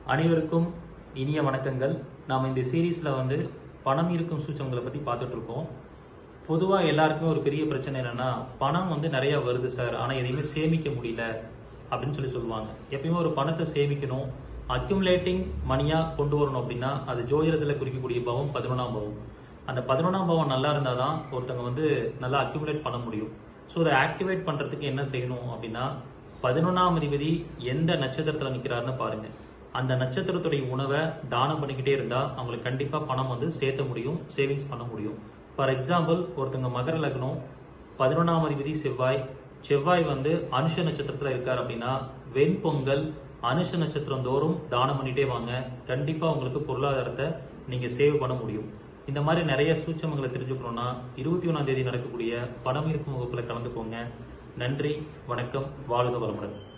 அனைவருக்கும் இனிய வணக்கங்கள் நாம் இந்த சீரீஸ்ல வந்து பணம் இருக்கும் சூச்சங்களை பத்தி பார்த்துட்டு இருக்கோம் பொதுவா எல்லாருக்குமே ஒரு பெரிய பிரச்சனை என்னன்னா பணம் வந்து நிறைய வருது சார் ஆனா எதையுமே சேமிக்க முடியல அப்படின்னு சொல்லி சொல்லுவாங்க எப்பயுமே ஒரு பணத்தை சேமிக்கணும் அக்யூமுலேட்டிங் மணியா கொண்டு வரணும் அப்படின்னா அது ஜோதிடத்துல குறிக்கக்கூடிய பவம் பதினொன்றாம் பவம் அந்த பதினொன்றாம் பவம் நல்லா இருந்தாதான் ஒருத்தவங்க வந்து நல்லா அக்யூமுலேட் பண்ண முடியும் ஸோ அதை ஆக்டிவேட் பண்றதுக்கு என்ன செய்யணும் அப்படின்னா பதினொன்றாம் அதிபதி எந்த நட்சத்திரத்துல நிக்கிறாருன்னு பாருங்க அந்த நட்சத்திரத்துடைய உணவை தானம் பண்ணிக்கிட்டே இருந்தா அவங்களுக்கு கண்டிப்பா பணம் வந்து சேர்த்த முடியும் சேவிங்ஸ் பண்ண முடியும் ஃபார் எக்ஸாம்பிள் ஒருத்தங்க மகர லக்னம் பதினொன்றாம் அதிபதி செவ்வாய் செவ்வாய் வந்து அனுஷ நட்சத்திரத்துல இருக்காரு அப்படின்னா வெண்பொங்கல் அனுஷ நட்சத்திரம் தோறும் தானம் பண்ணிட்டே வாங்க கண்டிப்பா உங்களுக்கு பொருளாதாரத்தை நீங்க சேவ் பண்ண முடியும் இந்த மாதிரி நிறைய சூட்சமங்களை தெரிஞ்சுக்கணும்னா இருபத்தி ஒன்றாம் தேதி நடக்கக்கூடிய பணம் இருக்கும் வகுப்புல கலந்துக்கோங்க நன்றி வணக்கம் வாழ்க வளமுடன்